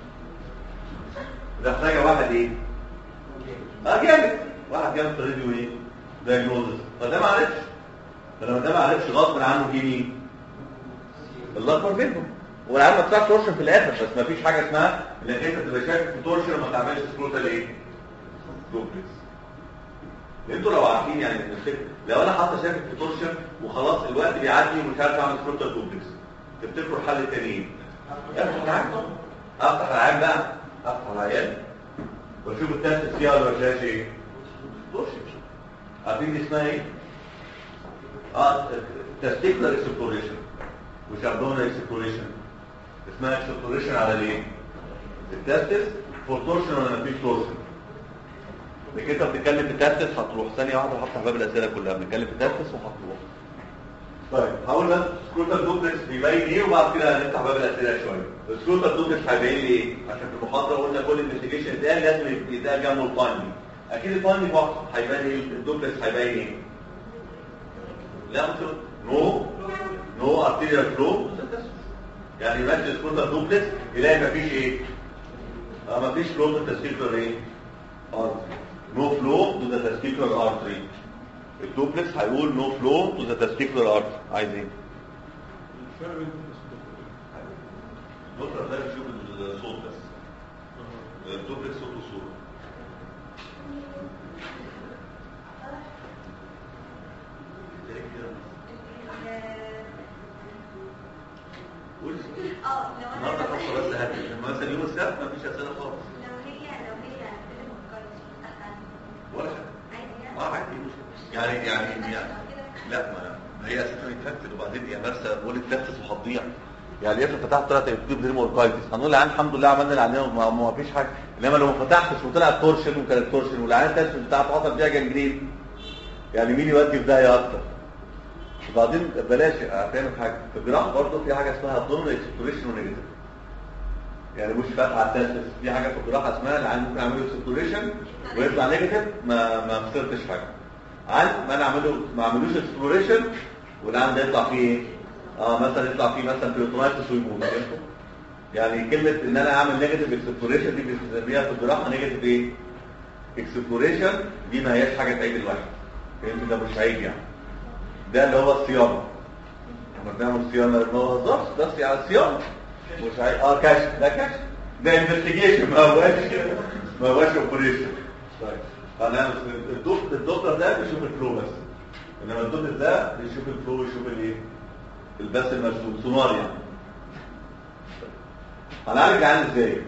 ده محتاجه واحد ايه؟ اه جامد واحد جامد في الراديو ايه؟ دايجنوزس فده ما عرفش فلما ده ما عرفش غصب عنه جه مين؟ الاكبر منهم والعيال ما بتاعش تورشن في الاخر بس ما فيش حاجه اسمها انك انت تبقى شايف في تورشن وما تعملش سكروتال ايه؟ دوبلكس انتوا لو عارفين يعني الفكره لو انا حاطه شاكك في تورشن وخلاص الوقت بيعدي ومش عارف اعمل سكروتال دوبلكس تفتكروا الحل التاني ايه؟ افتح العين افتح العين بقى افتح العيان واشوف التست فيها ولا ما فيهاش ايه؟ تورشن عارفين دي اسمها ايه؟ اه تستيكولار اكسبلوريشن مش ابدومينال اكسبلوريشن اسمها اكسبلوريشن على الايه؟ التستس فور تورشن ولا مفيش تورشن؟ انك انت بتتكلم في تاسس هتروح ثانيه واحده هفتح باب الاسئله كلها بنتكلم في تاسس وهتروح طيب هقول بس سكروتال دوبلكس بيبين ايه وبعد كده هنفتح باب الاسئله شويه السكروتال دوبلكس هيبين لي ايه عشان في المحاضره قلنا كل انفستيجيشن ده لازم يبقى جنبه الفايندنج اكيد الفايندنج واحد هيبين ايه الدوبلكس هيبين ايه لا نو نو ارتيريال فلو يعني يمشي السكروتال دوبلكس يلاقي مفيش ايه اه مفيش فلو في التسكيكولار ايه ارتري no flow to the testicular artery الدوبلكس هيقول no flow to the testicular artery عايز ايه؟ دكتور ده بيشوف الصوت بس الدوبلكس صوت وصورة مثلا يوم السبت مفيش اسئله خالص لو هي لو هي فيلم مكرر أخذ ولا حاجه عادي يعني اه عادي يعني يعني يعني لا ما ما هي اساسا انفكتد وبعدين هي مارسه بولت تفتس وهتضيع يعني افرض فتحت طلعت يكتب ديرمو اوركايتس هنقول العيان الحمد لله عملنا اللي علينا وما ما فيش حاجه انما لو ما فتحتش وطلعت تورشن وكانت تورشن والعيان التست بتاعته حصل فيها جنجرين يعني مين يودي في داهيه اكتر وبعدين بلاش افهمك حاجه في الجراحه برضه في حاجه اسمها ضمن اكسبلوريشن ونيجاتيف يعني مش فاتحه التست في حاجه في الجراحه اسمها العيان ممكن اعمله اكسبلوريشن ويطلع نيجاتيف ما ما خسرتش حاجه عن ما انا اعمله ما اعملوش اكسبلوريشن والعيان ده يطلع فيه ايه اه مثلا يطلع فيه مثلا بيوترايتس ويموت فهمتوا؟ يعني كلمه ان انا اعمل نيجاتيف اكسبلوريشن دي بنسميها في الجراحه نيجاتيف ايه اكسبلوريشن دي ما هياش حاجه تعيب الواحد فهمت ده مش عيب يعني ده اللي هو الصيانه لما بنعمل صيانه ما هزارش ده صيانه صيانه مش عيب اه كشف ده كشف ده انفستيجيشن ما هوش ما هوش اوبريشن طيب هنعمل الدكتور الدكتور ده بيشوف الفلو بس انما الدكتور ده بيشوف الفلو ويشوف الايه البث المرسوم سونار يعني هنعالج العين ازاي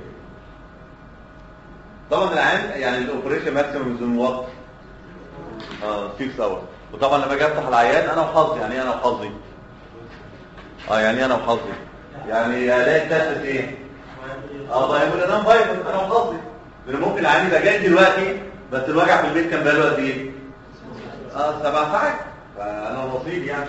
طبعا العين يعني الاوبريشن ماكسيمم زون وقت اه 6 اور وطبعا لما اجي افتح العيان انا وحظي يعني إيه انا وحظي اه يعني إيه انا وحظي يعني الاقي التاسس ايه اه بايبل انا بايبل انا وحظي لان ممكن العيان يبقى جاي دلوقتي بس الوجع في البيت كان بقاله قد ايه اه سبع ساعات فانا نصيب يعني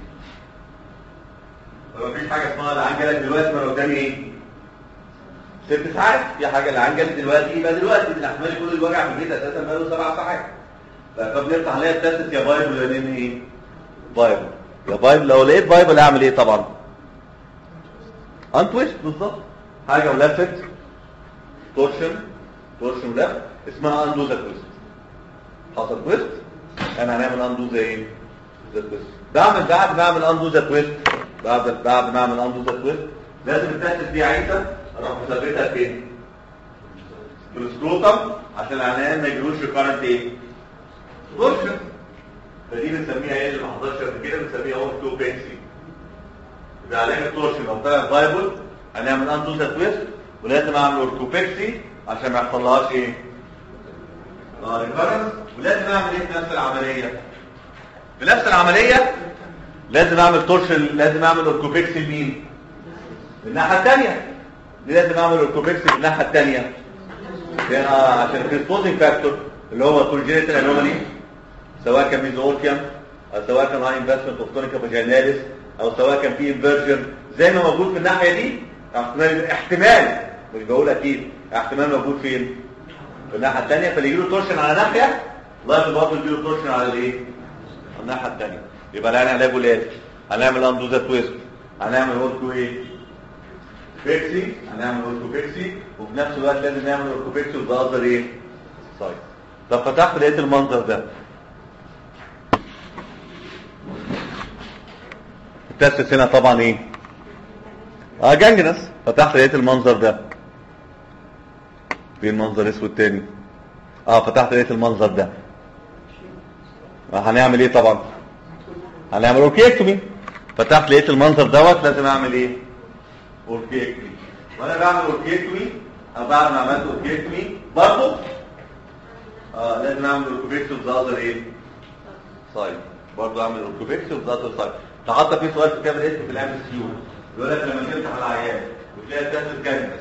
فمفيش حاجه اسمها العيان جالك دلوقتي ما أنا قدامي ايه ست ساعات في حاجه العيان جالك دلوقتي يبقى دلوقتي من احتمال يكون الوجع في البيت اساسا بقاله سبع ساعات فبنفتح نلاقي التاسس يا بايبل يا نين ايه بايبل يا بايبل لو لقيت بايبل اعمل ايه طبعا انتويست بالظبط حاجه ولفت تورشن تورشن لفت اسمها اندو ذا تويست حصل تويست انا هنعمل اندو زي ايه ذا تويست بعمل بعد ما اعمل اندو ذا تويست بعد بعد ما اعمل اندو ذا تويست لازم التاسس دي عايزه اروح مثبتها فين في السكروتم عشان العنان ما يجروش ريكارنت ايه تورشن فدي بنسميها ايه اللي ما حضرش قبل كده بنسميها اون تو بيكسي يبقى علاج التورشن لو طلع فايبل هنعمل اندو ذا تويست ولازم اعمل اوركوبيكسي عشان ما يحصلهاش ايه اه ريكارنس ولازم اعمل ايه في نفس العمليه في نفس العمليه لازم اعمل تورشن لازم اعمل اوركوبيكسي لمين الناحيه الثانيه لازم اعمل اوركوبيكسي في الناحيه الثانيه عشان الكريسبوزنج فاكتور اللي هو الكونجينيتال انومالي سواء كان ميزووركيوم او سواء كان هاي انفستمنت اوف تونيكا فاجيناليس او سواء كان في انفيرجن زي ما موجود في الناحيه دي احتمال احتمال مش بقول اكيد احتمال موجود فين في الناحيه الثانيه فاللي يجي له تورشن على ناحيه لازم برضه يجي له تورشن على الايه على الناحيه الثانيه يبقى الان علاجه لازم هنعمل اندو ذا تويست هنعمل اوركو ايه بيكسي هنعمل اوركو بيكسي وفي نفس الوقت لازم نعمل اوركو بيكسي وده ايه سايد طب فتحت لقيت المنظر ده التاسس هنا طبعا ايه اه جنجنس فتحت لقيت المنظر ده في المنظر اسود تاني اه فتحت لقيت المنظر ده آه هنعمل ايه طبعا هنعمل اوركيكتومي فتحت لقيت المنظر دوت لازم اعمل ايه اوركيكتومي وانا بعمل اوركيكتومي او بعد ما عملت اوركيكتومي برضه اه لازم اعمل اوركوبيكتوم ذا ايه سايد برضه اعمل اوركوبيكتوم ذا سايد فحتى في سؤال في كتاب الاسم في الام اس كيو يقول لك لما تفتح العيان وتلاقي التاسس جانبس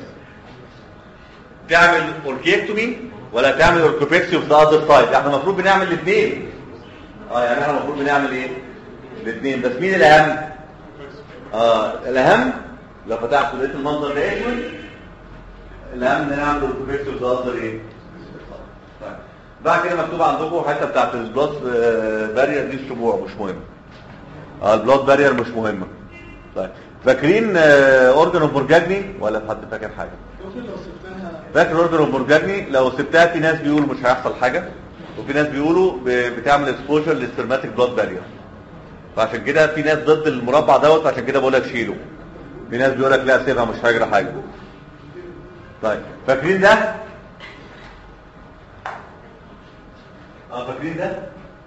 تعمل اوركيكتومي ولا تعمل اوركوبيكسي في ذا اذر سايد احنا المفروض بنعمل الاثنين اه يعني احنا المفروض بنعمل ايه الاثنين بس مين الاهم اه الاهم لو فتحت لقيت المنظر ده اسود الاهم ان نعمل اوركوبيكسي في ذا اذر ايه طيب. بعد كده مكتوب عندكم الحته بتاعت البلاد بارير دي السبوع مش مهم اه البلاد بارير مش مهمه طيب فاكرين اورجن اوف بورجاجني ولا حد فاكر حاجه فاكر اورجن اوف بورجاجني لو سبتها في ناس بيقولوا مش هيحصل حاجه وفي ناس بيقولوا ب- بتعمل اكسبوجر للسيرماتيك بلاد بارير فعشان كده في ناس ضد المربع دوت عشان كده بقول لك شيله في ناس بيقول لك لا سيبها مش هيجرى حاجه طيب فاكرين ده اه فاكرين ده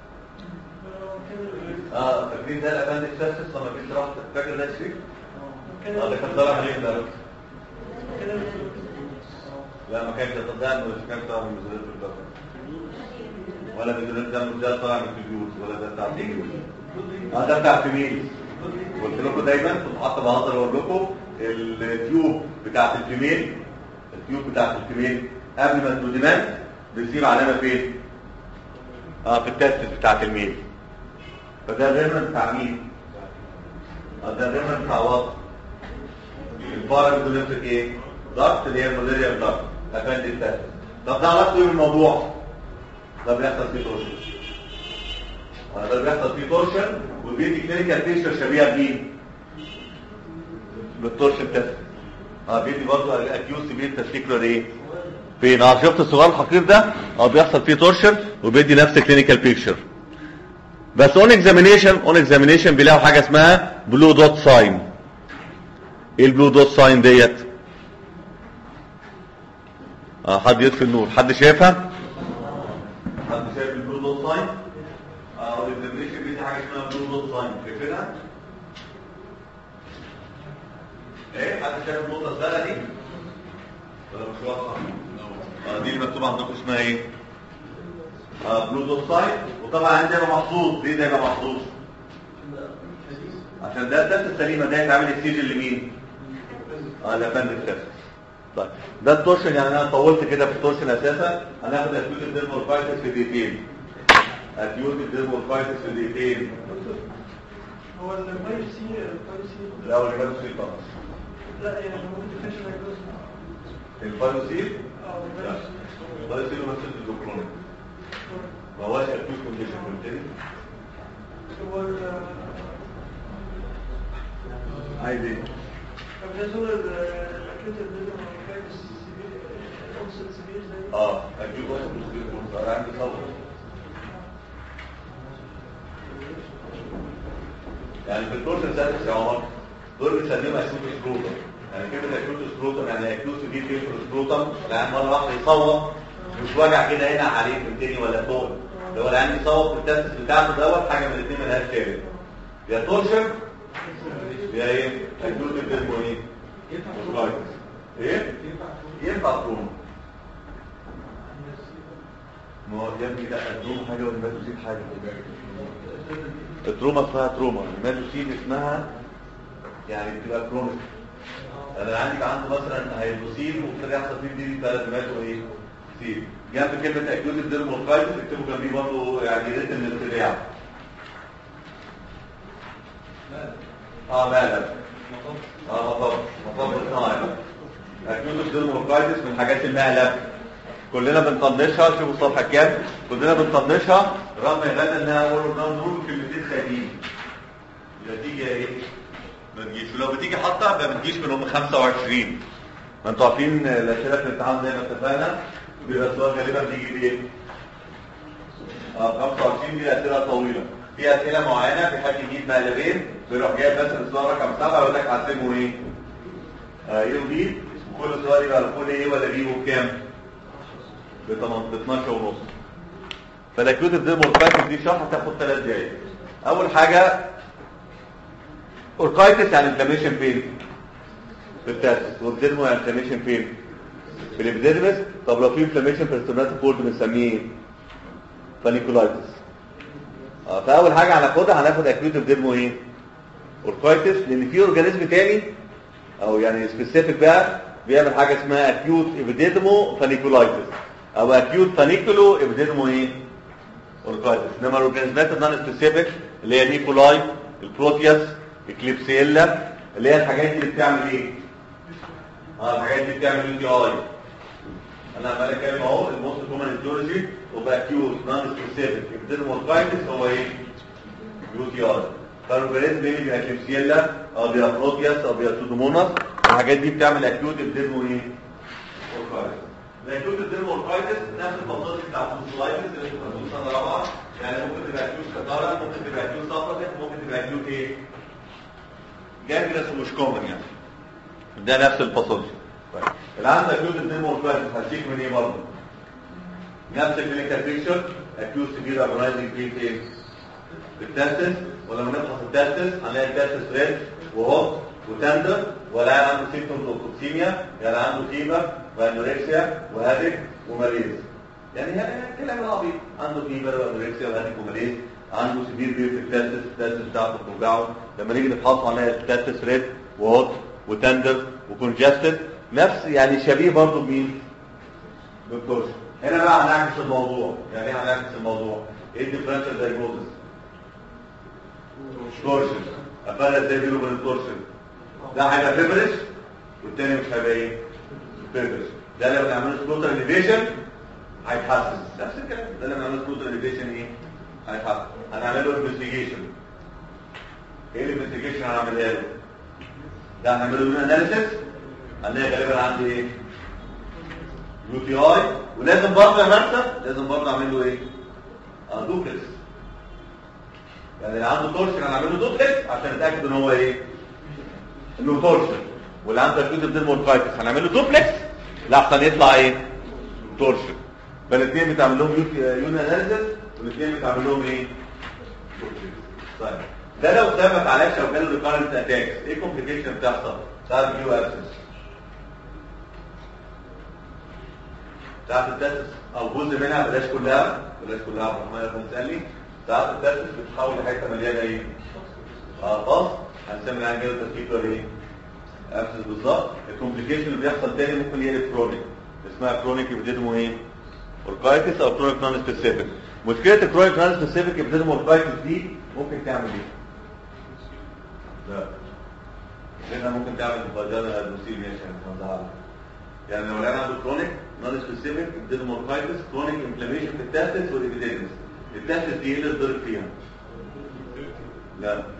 اه فاكرين ده الاباندكس سيرفيس لما جيت رحت فاكر ده شريك اه ده كان طالع منين ده لا ما كانش يتضايق مش كان طالع من ميزانيه الدم ولا ميزانيه الدم ده طالع من الفيوز ولا ده بتاع الفيوز اه ده بتاع الفيميل قلت لكم دايما كنت حاطه بهزر اقول لكم التيوب بتاعت الفيميل التيوب بتاعت الفيميل قبل ما تدودمات بتسيب علامه فين؟ اه في التست بتاعت الميل فده الريمن بتاع مين؟ اه ده الريمن بتاع وسط الباراميدوليمتريك ايه؟ ضغط اللي هي المولاريا ضغط افندي التست طب ده علاقته ايه بالموضوع؟ ده بيحصل فيه تورشن آه، ده بيحصل فيه تورشن وبيدي كلينيكال بيكتشر شبيهه بمين؟ بالتورشن تست اه بيدي برضه اكيوس بين تستيكولار ايه؟ فين؟ اه شفت الصغار الحقير ده؟ اه بيحصل فيه تورشن وبيدي نفس كلينيكال بيكتشر بس اون اكزامينيشن اون اكزامينيشن بيلاقوا حاجه اسمها بلو دوت ساين ايه البلو دوت ساين ديت اه حد يطفي النور حد شايفها حد شايف البلو دوت ساين اه الاكزامينيشن بيدي حاجه اسمها بلو دوت ساين شايفينها ايه حد شايف النقطه الزرقاء دي ولا مش واضحه اه دي اللي مكتوب عندكم اسمها ايه اه بلو دوت ساين وطبعا عندي يبقى محظوظ ليه ده يبقى محظوظ عشان ده التست السليمه ده هيتعمل السيجل لمين اه لابندكس تست طيب ده التورشن يعني انا طولت كده في التورشن اساسا هناخد اكيوت الديرمورفايتس في دقيقتين اكيوت الديرمورفايتس في دقيقتين هو الفيروسي الفيروسي الاول كانوا سي طبعا لا يعني هو ديفينيشن هيجوز الفايروسيل اه لا الفايروسيل هو نفس الدوكرونيك ما هوش اكيوت كونديشن فهمتني هو ال عايز ايه بالنسبه للاكيوت الفيروس اوكسيد سبيل زي اه اكيوت وصل انا عندي صبر يعني في الكورس سادس يا عمر دول بيسميهم اكيوت سكروتم يعني كلمه اكيوت سكروتم يعني اكيوت دي في سكروتم العيان مره واحده يصوت مش وجع كده هنا عليه في التاني ولا فوق لو العيان يصوت في التاسس بتاعته دوت حاجه من الاثنين ملهاش شارك يا تورشن يا ايه اكيوت الديزمو ايه سكرايتس. ايه ينفع تروما ما هو يا ابني ده التروما حاجه والماتوسيل حاجه التروما اسمها تروما الماتوسيل اسمها يعني بتبقى كرونيك انا عندي عنده مثلا هيدروسيل وابتدى يحصل فيه دي ثلاث ماتو ايه سيل جنب كلمه اكيوت الديرموفايتس اكتبوا جنبيه برضه يعني ريت من الارتجاع اه مالك اه مطب مطب صناعي اكيوت الديرموفايتس من حاجات المقلب كلنا بنطنشها شوفوا الصفحه كام كلنا بنطنشها رغم يغنى انها اول نقول نقول كلمتين خايبين النتيجه ايه ما تجيش ولو بتيجي حتى ما بتجيش من هم 25 ما انتوا عارفين الاسئله في الامتحان زي ما اتفقنا بيبقى السؤال غالبا بيجي بايه اه 25 دي اسئله طويله في اسئله معينه في حد يجيب مقلبين بيروح جايب بس السؤال رقم 7 ويقول لك هتسموا ايه آه ايه وبي وكل سؤال يبقى الكل ايه ولا بي وبكام ب 12 ونص فالاكيوت الديمورفايتس دي شرح هتاخد 3 دقايق اول حاجه اوركايتس يعني انفلاميشن فين في التاسس والديرمو يعني انفلاميشن فين في الابيديرمس طب لو في انفلاميشن في السترنات كورد بنسميه ايه فانيكولايتس اه فاول حاجه هناخدها هناخد اكيوت الديرمو ايه اوركايتس لان في اورجانيزم تاني او يعني سبيسيفيك بقى بيعمل حاجه اسمها اكيوت ابيديدمو فانيكولايتس او اكيوت فانيكولو ابيديدمو ايه اوركايتس انما الاورجانيزمات النون سبيسيفيك اللي هي نيكولاي البروتياس الكليبسيلا اللي هي الحاجات دي اللي بتعمل ايه اه الحاجات دي بتعمل يو تي اي انا عمال اتكلم اهو الموست كومن ايديولوجي وباكيوت نون سبيسيفيك ابيديدمو اوركايتس هو ايه يو تي اي فالوريزم بيبي بيبقى كليبسيلا او بيبقى بروتياس او بيبقى سودوموناس الحاجات دي بتعمل اكيوت ابيديدمو ايه اوركايتس الاكيوت الديرمو اوركايتس نفس البطاطس بتاع الفوسفولايتس اللي انتوا خدتوه سنه رابعه يعني ممكن تبقى اكيوت كتاره ممكن تبقى اكيوت صفرة ممكن تبقى اكيوت ايه جانجرس ومش كومن يعني ده نفس الباثولوجي طيب اللي عنده اكيوت الديرمو اوركايتس هتشيك من ايه برضه نفس الكلينيكال بيكتشر اكيوت سيفير اورجنايزنج فين فين التاسس ولما نفحص التاسس هنلاقي التاسس ريد وهوت وتندر ولا عنده سيمتومز اوف توكسيميا يعني عنده فيبر وانوركسيا وهادك وماليز يعني هذا كلام العبيط عنده فيبر وانوركسيا وهادك وماليز عنده سبير بير في التاسس التاسس بتاعته بتوجعه لما نيجي نفحصه على التاسس ريد وهوت وتندر وكونجستد نفس يعني شبيه برضه بمين؟ بالتورشن هنا بقى هنعكس الموضوع يعني ايه هنعكس الموضوع ايه الديفرنشال دايجنوزس تورشن افرق ازاي بينه وبين التورشن ده هيبقى فيبرش والتاني مش هيبقى ايه فيبرش ده لو نعمله سكوتر انيفيشن هيتحسن نفس الكلام ده لما نعمله سكوتر انيفيشن ايه هيتحسن هنعمله انفستيجيشن ايه الانفستيجيشن هنعملها له ده هنعمله له اناليسيس هنلاقي غالبا عندي ايه يو تي اي ولازم برضه يا مرسى لازم برضه اعمل له ايه اه دوبلكس يعني اللي عنده تورشن هنعمل له دوبلكس عشان نتاكد ان هو ايه انه تورشن واللي عنده اكيوت ديرمورفايتس هنعمل له دوبلكس لحسن يطلع ايه تورشن فالاثنين بتعمل لهم يون اناليسيس والاثنين بتعمل لهم ايه دوبلكس طيب ده لو ثبت عليك لو كانوا ريكارنت اتاكس ايه الكومبليكيشن بتحصل تعرف يو ابسس ساعات التاسس او جزء منها بلاش كلها بلاش كلها عبد الرحمن يا تسالني ساعات التاسس بتتحول لحته مليانه ايه اه باص هنسمي يعني كده تسكيت ولا ايه ابسس بالظبط الكومبليكيشن اللي بيحصل تاني ممكن يقلب كرونيك اسمها كرونيك ابتدمو ايه اوركايتس او كرونيك نون سبيسيفيك مشكله الكرونيك نون سبيسيفيك ابتدمو اوركايتس دي ممكن تعمل ايه لا لانها ممكن تعمل فاجانا هيدروسيليشن يعني لو انا عنده كرونيك نون سبيسيفيك ديزمورفايتس كرونيك انفلاميشن في التاسس والابيديدمس التاسس دي ايه اللي اتضرب فيها لا مش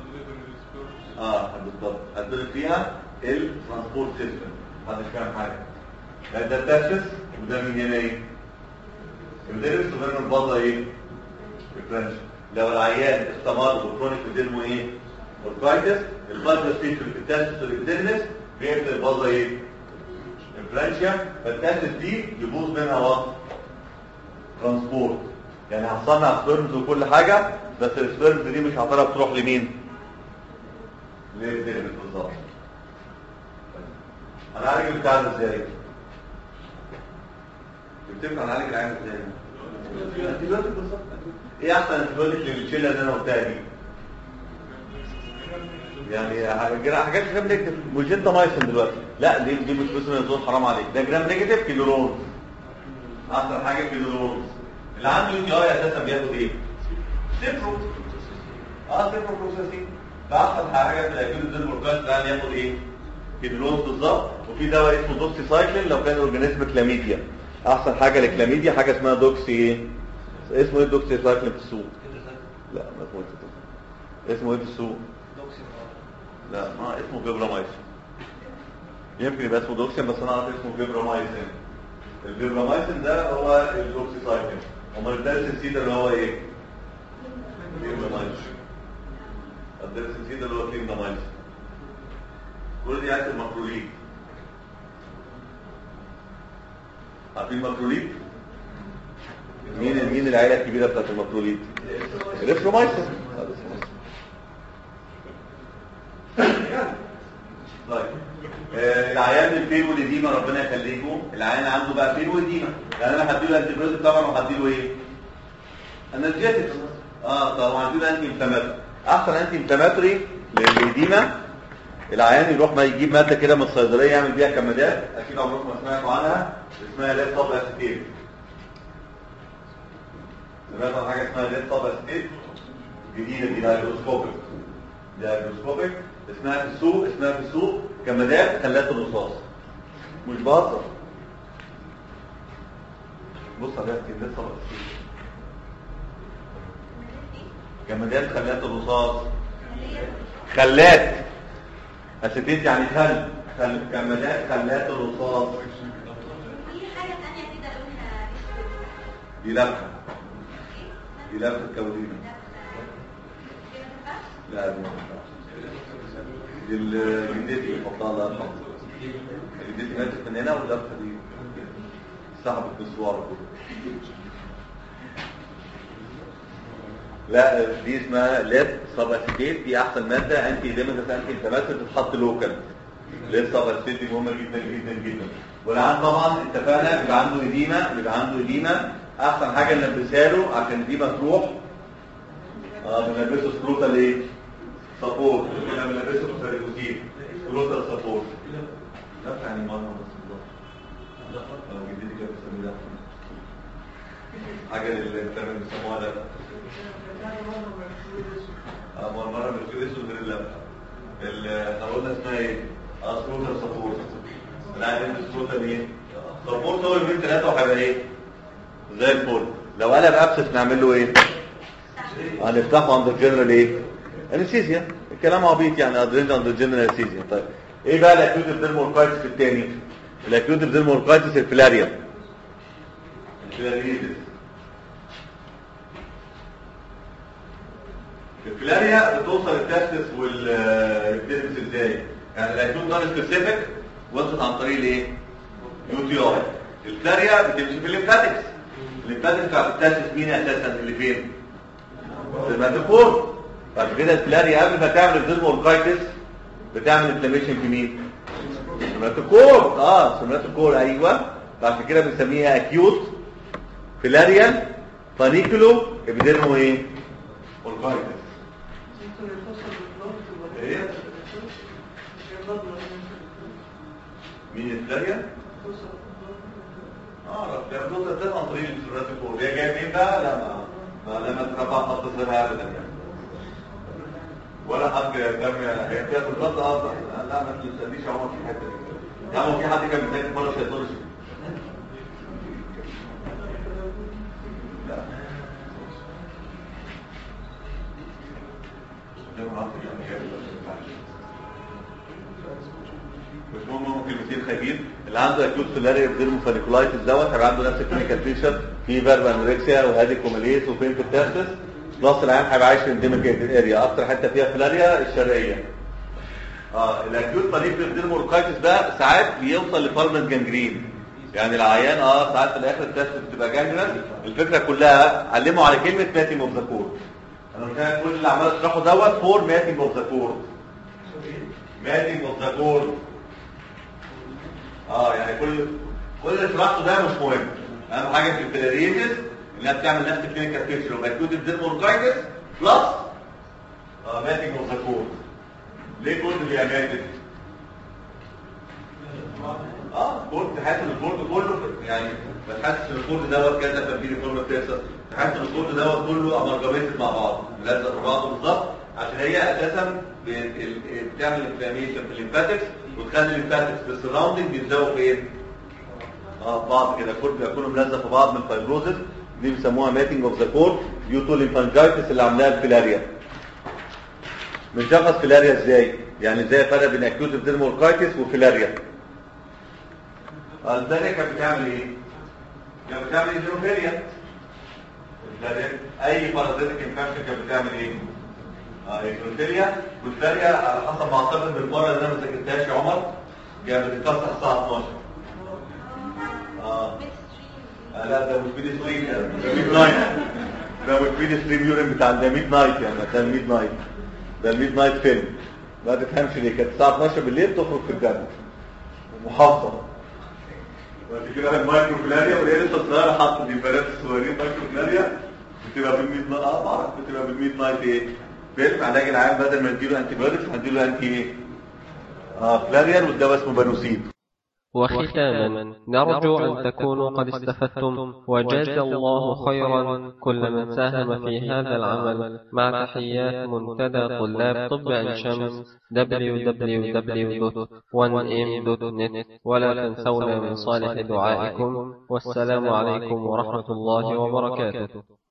اه بالظبط هتضرب فيها الترانسبورت سيستم محدش فاهم حاجه لا ده التاسس وده مين هنا ايه الابيديدمس وبين البطه ايه الفرنش لو العيان استمر بكرونيك ديزمو ايه اوركايتس البلد ستيت اللي في التاسس والابيديدمس بيقتل البطه ايه انفلانشيا فالتاسس دي يبوظ منها وقت ترانسبورت يعني هتصنع سبيرمز وكل حاجة بس السبيرمز دي مش هتعرف تروح لمين للديرمس بالظبط هنعالج البتاع ده ازاي تفتكر هنعالج العين ازاي انتيبيوتيك بالظبط ايه احسن انتيبيوتيك للشيله اللي انا قلتها دي يعني حاجات حاجات جرام نيجاتيف موجنتا مايسن دلوقتي لا دي دي مش بس نزول حرام عليك ده جرام نيجاتيف كيلورون اكتر حاجه كيلورون اللي عنده يو تي اي اساسا بياخد ايه سيبرو اه سيبرو بروسيسنج فاحسن حاجه في الاكيوت ديل مورجان ده ياخد ايه كيلورون بالظبط وفي دواء اسمه دوكسي سايكلين لو كان اورجانيزم كلاميديا احسن حاجه للكلاميديا حاجه اسمها دوكسي ايه اسمه ايه الدوكسي سايكلين في السوق لا ما اسمه ايه اسمه ايه في السوق لا ما اسمه فيبرامايسين يمكن يبقى اسمه دوكسين بس انا اعرف اسمه فيبرامايسين الفيبرامايسين ده هو الدوكسيسايكلين امال الدرس السيدا اللي هو ايه فيبرامايسين الدرس السيدا اللي هو فيبرامايسين كل دي عايز المكروليت عارفين المكروليت مين مين العيله الكبيره بتاعت المكروليت الريفرومايسين طيب آه العيان الفيرو الاديمه ربنا يخليكم العيان عنده بقى فيرو اديمه يعني انا هديله انتيبيوتيك طبعا وهديله ايه انرجيتكس اه طبعا هديله انتي انفلاماتوري احسن انتي انفلاماتوري للاديمه العيان يروح ما يجيب ماده كده من الصيدليه يعمل بيها كمادات اكيد عمركم ما سمعتوا عنها اسمها ليد طب اسيتيل سمعت عن حاجه اسمها ليد طب اسيتيل جديده دي دايجنوسكوبيك دايجنوسكوبيك اسمها في السوق اسمها في السوق كمادات خلات الرصاص مش بهزر بص عليها كده لسه كمادات خلات الرصاص خلات اسيتيت يعني خل خل كمادات خلات الرصاص في حاجة تانية كده لونها اسود دي لفه دي لفه كولينه كده تنفعش؟ لا دي ما ينفعش. دي ال- جدتي حطها الله يرحمها جدتي ماتت من هنا واللفه دي سحبت بالصور كله لا دي اسمها ليد سب اسيتيت دي احسن ماده انتي ديمتس انتي انفلاماتوري بتتحط لوكال اللي هي السباسيتي مهمه جدا جدا جدا والعيان طبعا اتفقنا بيبقى عنده اديمه بيبقى عنده اديمه احسن حاجه نلبسها له عشان الاديمه تروح اه بنلبسه سكروتال ايه؟ سبورت كنا بنلبسه سيريكوتين سكروتال سبورت لا يعني مرة بس بالظبط لا لو جدتي كانت بتسمي ده حاجة اللي بتعمل بيسموها ده اه مرة مرة بالكود اسود غير اللبن ال- احنا قلنا اسمها ايه؟ اه سكروتال سبورت لا نلبس سكروتال ايه؟ سبورت هو يومين ثلاثة وهيبقى ايه؟ زي الفل لو قلب ابسس نعمل له ايه؟ هنفتحه عند الجنرال ايه؟ انستيزيا الكلام عبيط يعني ادرينج عند الجنرال انستيزيا طيب ايه بقى الاكيوت ديرموركايتس الثاني؟ الاكيوت ديرموركايتس الفلاريا الفلاريزيس الفلاريا بتوصل التستس والابتدمس ازاي؟ يعني الاكيوت نون سبيسيفيك وصلت عن طريق الايه؟ يو تي اي الفلاريا بتمشي في الليمفاتكس الليمفاتكس بتاعت التستس مين اساسا اللي فين؟ الهيماتوكور بعد كده الفلاريا قبل ما تعمل الديرموركايتس بتعمل انفلاميشن في مين؟ الهيماتوكور اه الهيماتوكور ايوه بعد كده بنسميها اكيوت فلاريال فانيكولو ابيديرمو ايه؟ اوركايتس ممكن يتصل بالبلوك تبقى ايه؟ البلوك مين الفلاريا؟ يتصل بالبلوك اه ده بلوت ده عن طريق الهيماتوكور هي جايه منين بقى؟ لا ما ما لما ترفع خط صغيرها ابدا يعني ولا حد يهتم هي فيها في الخط افضل لا ما تستنيش عمر في الحته دي يا عم في حد كان بيذاكر مره سيتولوجي لا ده ما عرفتش يعني جاي ولا ما ينفعش. مش مهم هم كلمتين خايفين اللي عنده اكيوت فيلاريا ديرموفانيكولايتس دوت هيبقى عنده نفس الكلينيكال فيشر فيفر وانوركسيا وهادي كوماليس وفين في التاسس بلس العيان هيبقى عايش في انديميك اريا اكتر حته فيها فيلاريا الشرقيه اه الاكيوت ماليفير ديرموركايتس ده ساعات بيوصل لبارمنت جانجرين يعني العيان اه ساعات في الاخر التاسس بتبقى جانجرين الفكره كلها علموا على كلمه ماتينج اوف ذا كور انا قلت لك كل اللي عمال اشرحه دوت فور ماتينج اوف ذا كور ماتينج اوف ذا كور اه يعني كل كل اللي شرحته ده مش مهم اهم حاجه في الفيلاريتس انها بتعمل نفس الكلينيكال بيكتشر وباكيوت الديرموركايتس بلس اه ماتنج اوف ذا كورد ليه كورد اللي ماتت؟ اه كورد تحس ان الكورد كله يعني بتحسس ان الكورد دوت كذا فبيجي فورم بتحصل تحس ان الكورد دوت كله امرجميتد مع بعض ملزق في بعضه بالظبط عشان هي اساسا ب- ال- بتعمل انفلاميشن في الليمفاتكس وتخلي الليمفاتكس في السراوندنج بيتزاووا فين؟ اه بعض كده كورد بيكونوا ملزق في بعض من الفايبروزس دي بيسموها ماتنج اوف ذا كورد ديو تو ليمفانجايتس اللي عاملاها الفيلاريا بنشخص فيلاريا ازاي؟ يعني ازاي فرق بين اكيوت ديرموركايتس وفيلاريا؟ الفيلاريا كانت بتعمل ايه؟ كانت بتعمل هيدروفيليا الفيلاريا اي بارازيتك انفكشن كانت بتعمل ايه؟ اه هيدروفيليا والفيلاريا على حسب ما اعتقد بالمره اللي انا ما ذاكرتهاش يا عمر كانت بتتكسر الساعه 12 اه آه، لا ده مش ميد ستريم ده ميد نايت ده مش ميد ستريم يورين بتاع ده ميد نايت يعني ده الميد نايت ده الميد نايت فيلم ما تفهمش ليه كانت الساعه 12 بالليل تخرج في الجنة محافظه بعد كده المايكرو فلاريا وهي لسه صغيره حاطه دي البنات الصغيرين مايكرو فلاريا بتبقى بالميد نايت اه بعرف بتبقى بالميد نايت ايه فيلم علاج العام بدل ما نديله انتي بايوتكس هنديله انتي ايه اه فلاريان والدواء اسمه بانوسيد وختاما نرجو أن تكونوا قد استفدتم وجاز الله خيرا كل من ساهم في هذا العمل مع تحيات منتدى طلاب طب عين شمس www.1m.net ولا تنسونا من صالح دعائكم والسلام عليكم ورحمة الله وبركاته